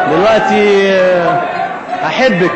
دلوقتي آه، احبك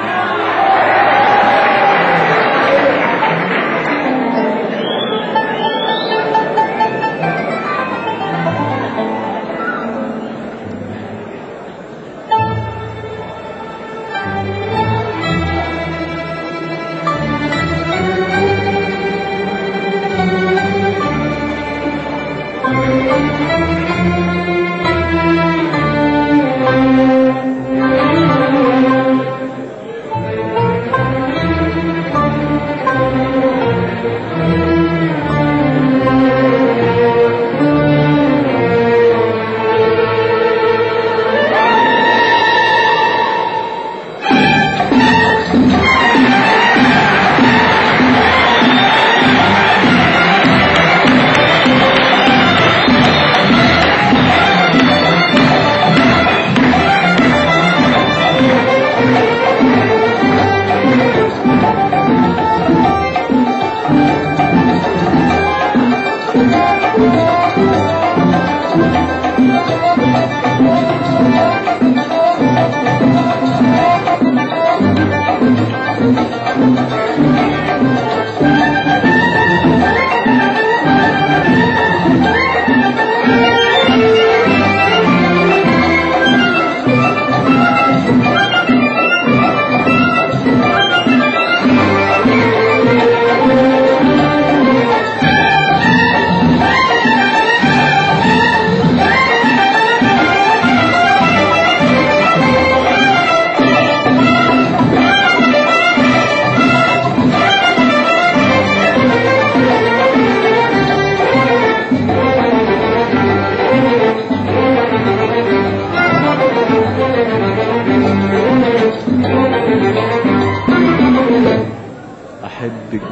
احبك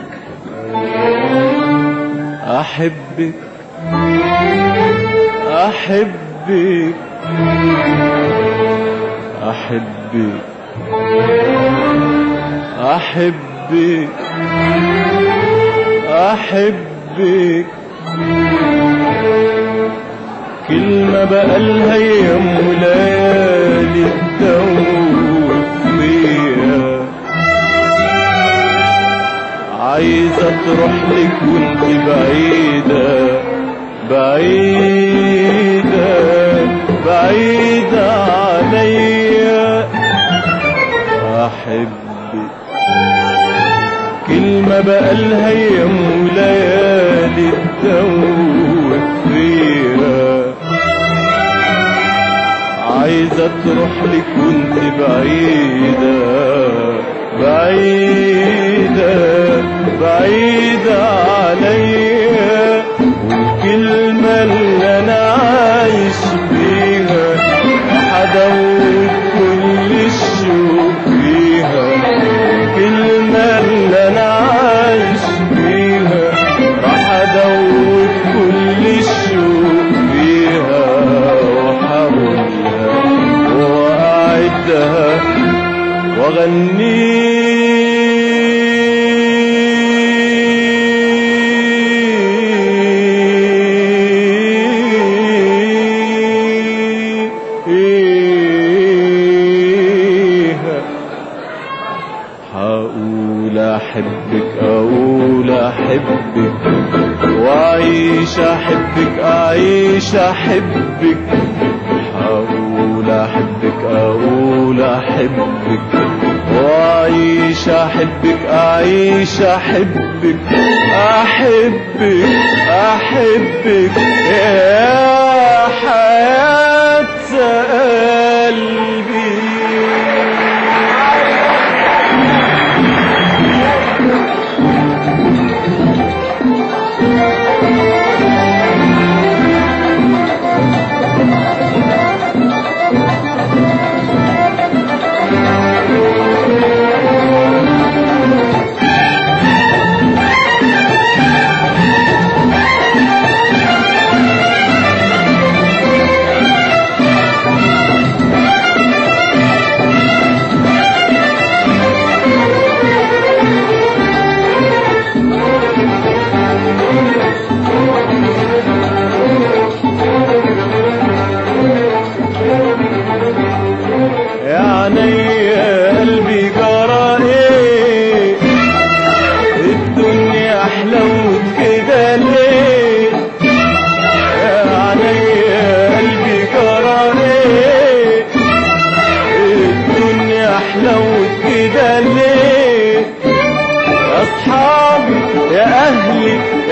احبك احبك احبك احبك احبك كلمة بقالها ايام وليالي تدور فيها عايزة تروح لك وانت بعيدة بعيدة بعيدة عليا أحبك كلمة بقالها ايام وليالي تدور فيها عايزة تروح لك وانت بعيدة بعيدة بعيدة عليا والكلمة اللي أنا عايش بيها هدوب كل الشوق فيها الكلمة اللي أنا عايش بيها راح أدوب كل الشوق فيها وأحاولها وأعدها وأغنيها هقول أحبك أقول أحبك وأعيش أحبك أعيش أحبك هقول أحبك أقول أحبك وأعيش أحبك أعيش أحبك أحبك أحبك يا حياة قلبي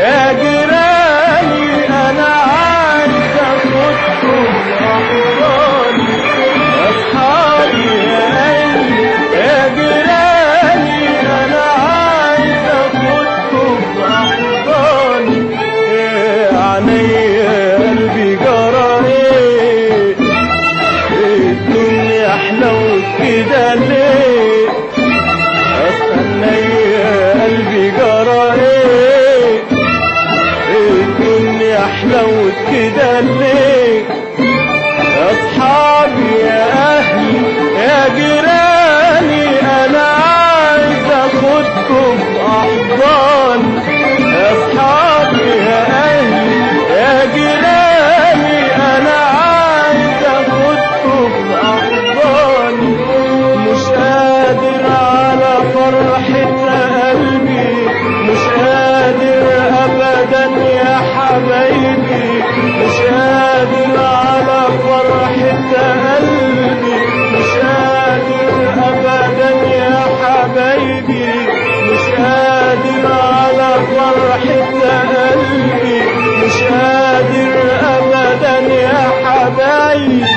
يا جيراني انا عايز اخدكم احضاني اصحابي يا قلبي يا جيراني انا عايز اخدكم احضاني يا عينيا قلبي جرى ايه الدنيا حلوت كده ليه استنى يا قلبي جرى ايه الدنيا حلوت كده ليه يا اصحابي يا اهلي يا جيراني انا عايز اخدكم احضان يا اصحابي يا اهلي يا جيراني انا عايز اخدكم احضاني مش قادر على فرحة قلبي مش قادر ابدا يا حبايبي مش قادر على فرحة قلبي مش قادر ابدا يا حبايبي مش قادر على فرحة قلبي مش قادر ابدا يا حبايبي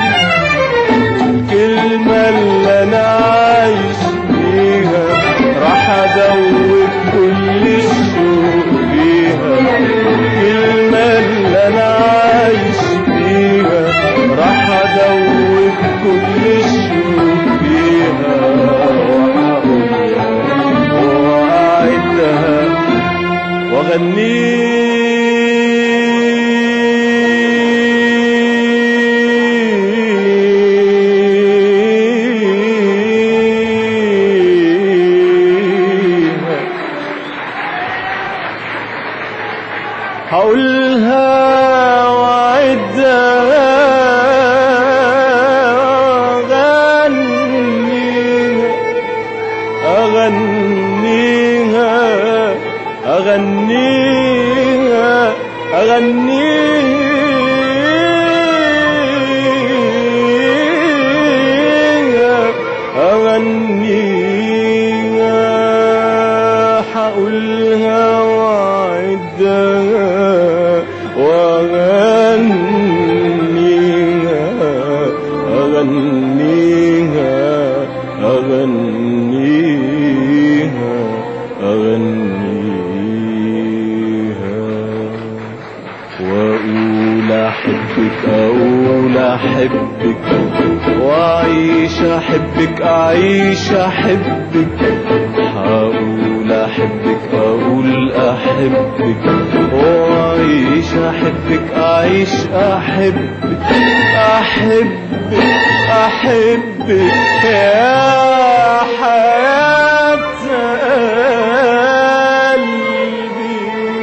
الكلمة اللي انا عايش بيها راح ادوب كل الشوق فيها الكلمة اللي انا عايش بيها راح ادوب كل الشوق فيها وهقولها واعدها واغنيها هقولها وعدها أغنيها أغنيها أغنيها أغنيها أغنيها حقولها وعدها وأغنيها أغنيها أغنيها أغنيها وأقول أحبك أقول أحبك وأعيش أحبك أعيش أحبك هقول أحبك أقول أحبك وأعيش أحبك أعيش أحبك أحبك أحبك يا حياة قلبي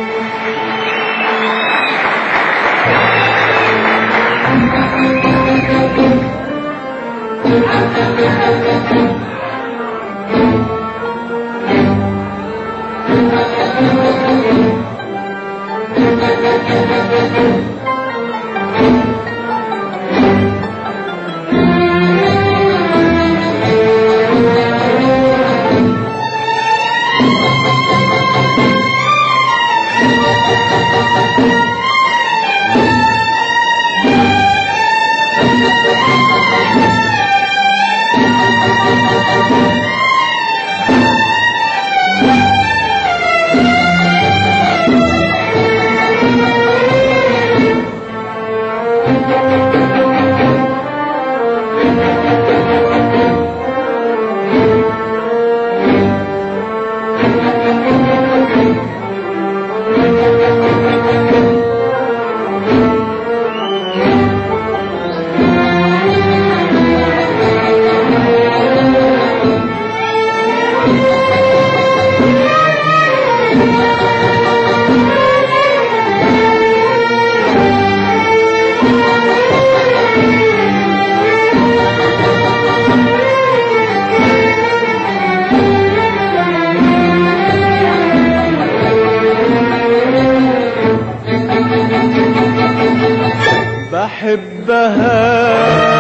بحبها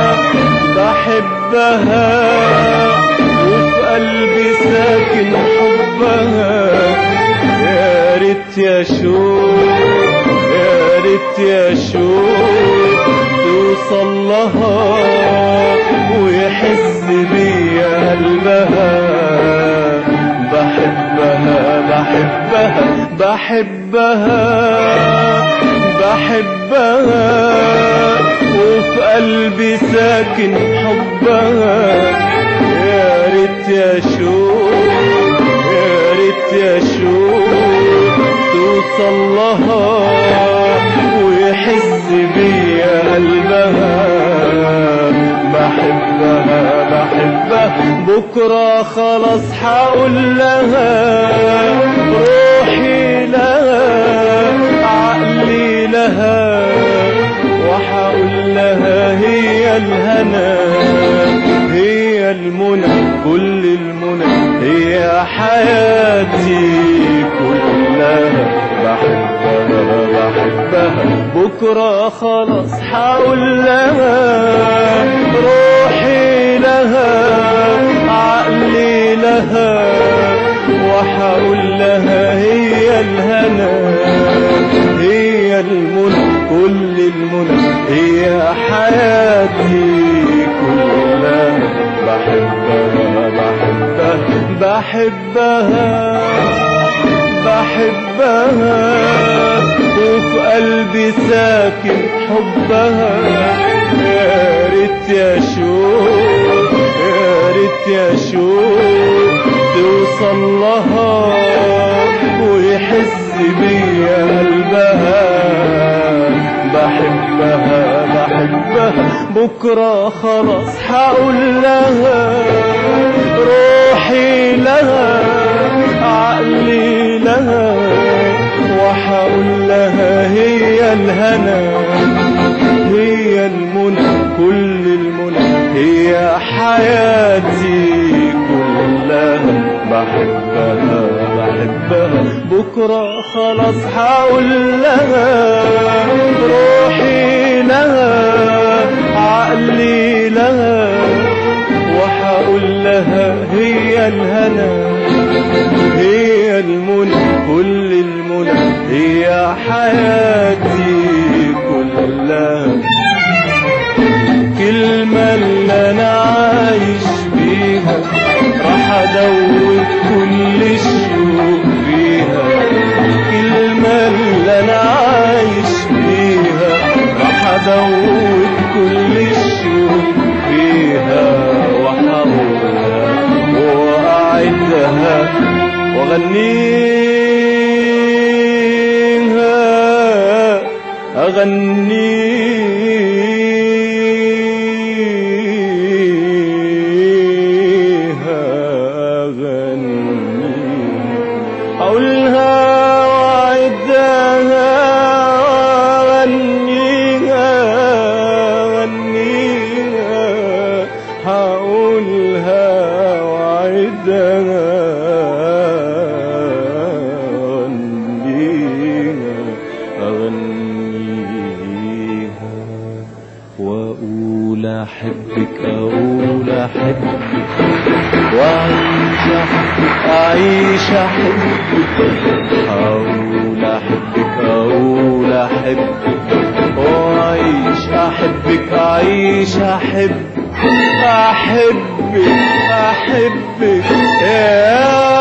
بحبها وفي قلبي ساكن حبها يا ريت يا شوق ريت يا شوق توصل لها ويحس بيا قلبها بحبها بحبها بحبها بحبها وفي قلبي ساكن حبها يا ريت يا شوق يا ريت يا شوق توصل لها ويحس بيا قلبها بحبها بحبها بكرة خلاص حقول لها روحي لها عقلي لها وحقول لها هي الهنا هي المنى كل المنى هي حياتي كلها بحبها بحبها بكرة خلاص حقول لها روحي لها عقلي لها وحقول لها هي الهنا هي المنى كل المنى هي حياتي كلها بحبها بحبها بحبها بحبها وفي قلبي ساكن حبها يا ريت يا شوق يا ريت يا شوق توصل لها ويحس بيا قلبها بحبها بحبها بكرة خلاص حقول لها روحي لها عقلي لها وحقول لها هي الهنا هي المنى كل المنى هي حياتي كلها بحبها بحبها بكرة خلاص حقول لها روحي لها عقلي لها وحقول لها هي الهنا هي المنى كل المنى هي حياتي كلها كلمة اللي أنا عايش بيها راح أدوب كل الشوق فيها كلمة اللي أنا عايش بيها راح أدوب كل الشوق فيها وأحاولها وأعدها وأغنيها أغنيها أغنيها أقولها وأعدها وأغنيها أغنيها هقولها وأعدها أغنيها أغنيها وأقول أحبك أقول أحبك وأعيش أحبك أعيش أحبك أقول أحبك أقول أحبك وأعيش أحبك أعيش أحبك أحبك أحبك يا